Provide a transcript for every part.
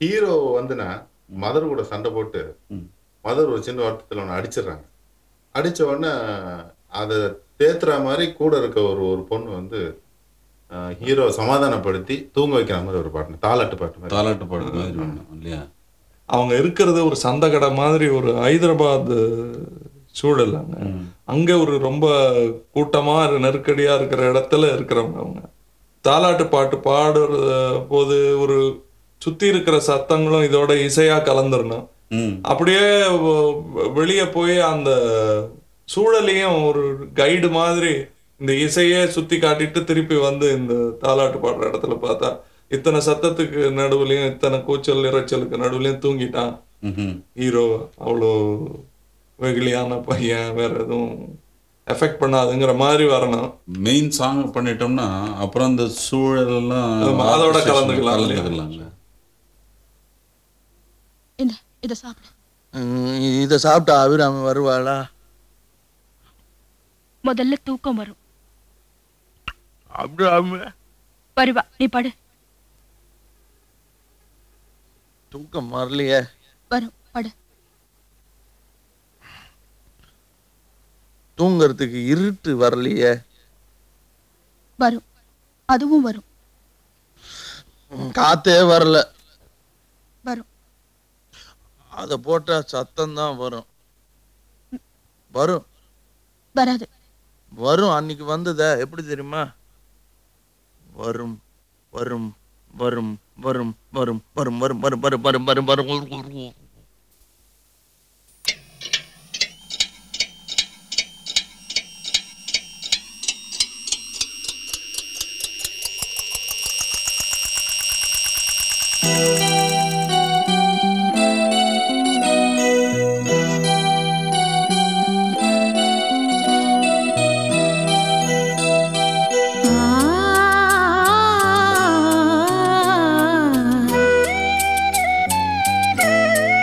Hero வந்துனா mother கூட சண்டை போட்டு ம். மதர் ஒரு சின்ன வருத்தத்தில் ஒன்று அடிச்சிடுறாங்க அடிச்ச உடனே அதை தேத்துற மாதிரி கூட இருக்க ஒரு ஒரு பொண்ணு வந்து ஹீரோ சமாதானப்படுத்தி தூங்க வைக்கிற மாதிரி ஒரு பாட்டு தாலாட்டு பாட்டு மாதிரி தாலாட்டு பாட்டு மாதிரி வேணும் இல்லையா அவங்க இருக்கிறது ஒரு சந்தைக்கடை மாதிரி ஒரு ஹைதராபாத் சூழல் அங்க ம். அங்க ஒரு ரொம்ப கூட்டமா நெருக்கடியா இருக்கிற இடத்துல இருக்கிறவங்க அவங்க தாலாட்டு பாட்டு பாடுற போது ஒரு சுத்தி இருக்கிற சத்தங்களும் இதோட இசையா கலந்துடணும் ம் அப்படியே வெளியே போய் அந்த சூழலையும் ஒரு கைடு மாதிரி இந்த இசையே சுத்தி காட்டிட்டு திருப்பி வந்து இந்த தாலாட்டு பாடுற இடத்துல பார்த்தா இத்தனை சத்தத்துக்கு நடுவுலயும் இத்தனை கூச்சல் இரைச்சலுக்கு நடுவுலயும் தூங்கிட்டான் ம்ஹும். ஹீரோ அவ்வளோ வெகுளியான பையன் வேற எதுவும் எஃபெக்ட் பண்ணாதுங்கிற மாதிரி வரணும் மெயின் சாங் பண்ணிட்டோம்னா அப்புறம் அந்த சூழலெல்லாம் ஆமா, அதோட கலந்துக்கலாம் இல்லையா? கலந்துக்கலாங்க இந்த இதை சாப்பிடு இதை சாப்பிட்டா அபிராமி வருவாளா முதல்ல தூக்கம் வரும் அபிராமி வருவா நீ படு தூக்கம் வரலையே வரும் படு தூங்கறதுக்கு இருட்டு வரலையே வரும் அதுவும் வரும் ம், காத்தே வரல வரும் அத போட்டா சத்தம் தான் வரும் வரும் வராது வரும் அன்னைக்கு வந்ததே எப்படி தெரியுமா வரும் வரும் வரும் வரும் வரும் வரும் வரும் வரும் வரும் வரும் வரும் வரும் வரும் ஆ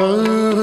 ஆ